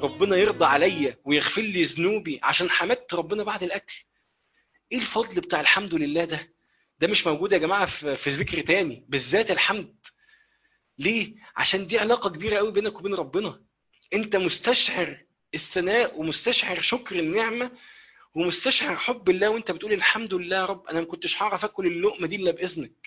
ربنا يرضى عليا ويغفر لي ذنوبي عشان حمدت ربنا بعد الاكل ايه الفضل بتاع الحمد لله ده ده مش موجود يا جماعه في في ذكر تاني بالذات الحمد ليه عشان دي علاقه كبيره قوي بينك وبين ربنا انت مستشعر الثناء ومستشعر شكر النعمه ومستشعر حب الله وانت بتقول الحمد لله يا رب انا ما كنتش هعرف اكل اللقمه دي الا باذنك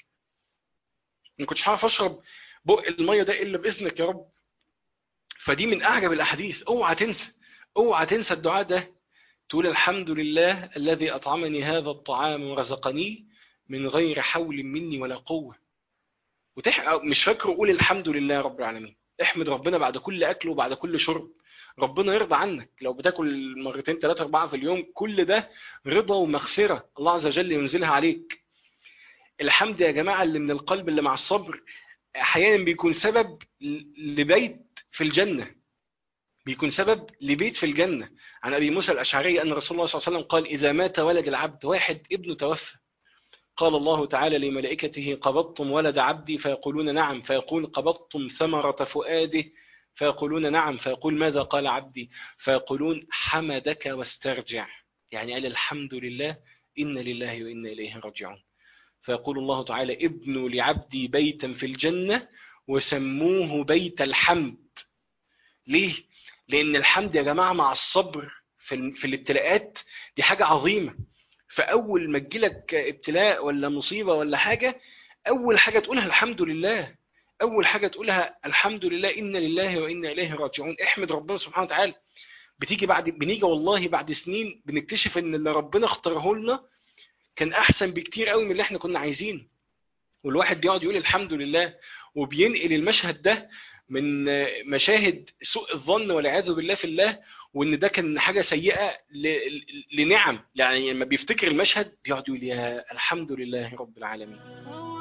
ما كنتش هعرف اشرب بق الميه ده الا باذنك يا رب فدي من اعجب الاحاديث اوعى تنسى اوعى تنسى الدعاء ده تقول الحمد لله الذي اطعمني هذا الطعام ورزقنيه من غير حول مني ولا قوه وتح... مش فاكره قول الحمد لله رب العالمين احمد ربنا بعد كل اكل وبعد كل شرب ربنا يرضى عنك لو بتاكل مرتين ثلاثة أربعة في اليوم كل ده رضا ومغفرة الله عز وجل ينزلها عليك الحمد يا جماعة اللي من القلب اللي مع الصبر أحيانا بيكون سبب لبيت في الجنة بيكون سبب لبيت في الجنة عن أبي موسى الأشعري أن رسول الله صلى الله عليه وسلم قال إذا مات ولد العبد واحد ابنه توفى قال الله تعالى لملائكته قبضتم ولد عبدي فيقولون نعم فيقول قبضتم ثمرة فؤاده فيقولون نعم فيقول ماذا قال عبدي فيقولون حمدك واسترجع يعني قال الحمد لله إن لله وإنا إليه راجعون فيقول الله تعالى ابنوا لعبدي بيتا في الجنة وسموه بيت الحمد ليه؟ لأن الحمد يا جماعة مع الصبر في, في الابتلاءات دي حاجة عظيمة فأول ما تجيلك ابتلاء ولا مصيبة ولا حاجة أول حاجة تقولها الحمد لله أول حاجة تقولها الحمد لله إن لله وإنا إليه راجعون احمد ربنا سبحانه وتعالى بتيجي بعد بنيجي والله بعد سنين بنكتشف إن اللي ربنا اختاره لنا كان أحسن بكتير قوي من اللي احنا كنا عايزينه والواحد بيقعد يقول الحمد لله وبينقل المشهد ده من مشاهد سوء الظن والعياذ بالله في الله وان ده كان حاجه سيئه لنعم يعني لما بيفتكر المشهد بيقعد يقول يا الحمد لله رب العالمين